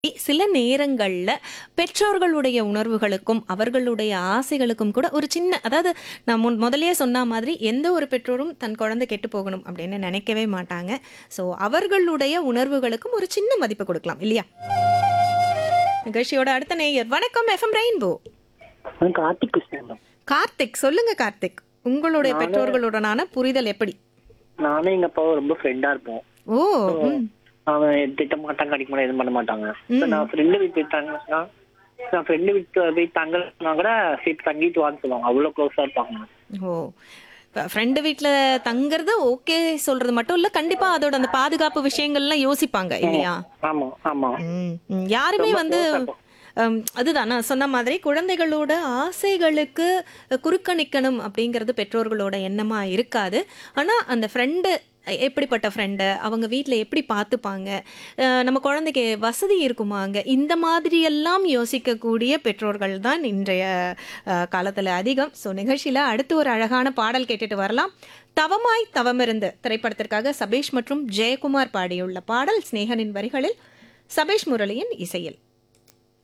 சில நேரங்கள்ல பெற்றோர்களுடைய உணர்வுகளுக்கும், அவர்களுடைய ஆசைகளுக்கும் கூட ஒரு சின்ன அதாவது நான் முன் முதல்லயே சொன்ன மாதிரி எந்த ஒரு பெற்றோரும் தன் குழந்தை கெட்டு போகணும் அப்படின்னு நினைக்கவே மாட்டாங்க. ஸோ அவர்களுடைய உணர்வுகளுக்கும் ஒரு சின்ன மதிப்பு கொடுக்கலாம் இல்லையா? நிகழ்ச்சியோட அடுத்த நேயர் வணக்கம் எஃப்எம் ரெயின்போ. நான் கார்த்திக் பேசுறேன் மேம். கார்த்திக் சொல்லுங்க கார்த்திக். உங்களுடைய நானு- பெற்றோர்களுடனான புரிதல் எப்படி? நானும் எங்க அப்பாவும் ரொம்ப ஃப்ரெண்டா இருப்போம் ஓ ம், அவன் திட்ட மாட்டாங்க அடிக்க மாட்டாங்க எதுவும் பண்ண மாட்டாங்க ம். இப்ப நான் ஃப்ரெண்டு வீட்டு போய் தங்கினா நான் ஃப்ரெண்டு வீட்டு போய் தங்கினா கூட சரி தங்கிட்டு வான்னு சொல்லுவாங்க அவ்வளவு க்ளோஸா இருப்பாங்க ஓ ஃப்ரெண்டு வீட்ல தங்குறது ஓகே சொல்றது மட்டும் இல்ல கண்டிப்பா அதோட அந்த பாதுகாப்பு விஷயங்கள்லாம் யோசிப்பாங்க இல்லையா ஆமா ஆமா ம், ம். யாருமே ரொம்ப வந்து close ஆ இருப்போம். ஹம், அதுதான் நான் சொன்ன மாதிரி குழந்தைகளோட ஆசைகளுக்கு குறுக்க நிக்கணும் அப்படிங்கிறது பெற்றோர்களோட எண்ணமா இருக்காது ஆனா அந்த ஃப்ரெண்டு எப்படிப்பட்ட ஃப்ரெண்டு அவங்க வீட்டில் எப்படி பார்த்துப்பாங்க அஹ் நம்ம குழந்தைக்கு வசதி இருக்குமாங்க இந்த மாதிரியெல்லாம் யோசிக்கக்கூடிய பெற்றோர்கள் தான் இன்றைய காலத்தில் அதிகம் ஸோ நிகழ்ச்சியில் அடுத்து ஒரு அழகான பாடல் கேட்டுட்டு வரலாம் தவமாய் தவமிருந்து திரைப்படத்திற்காக சபேஷ் மற்றும் ஜெயக்குமார் பாடியுள்ள பாடல் ஸ்நேகனின் வரிகளில் சபேஷ் முரளியின் இசையில்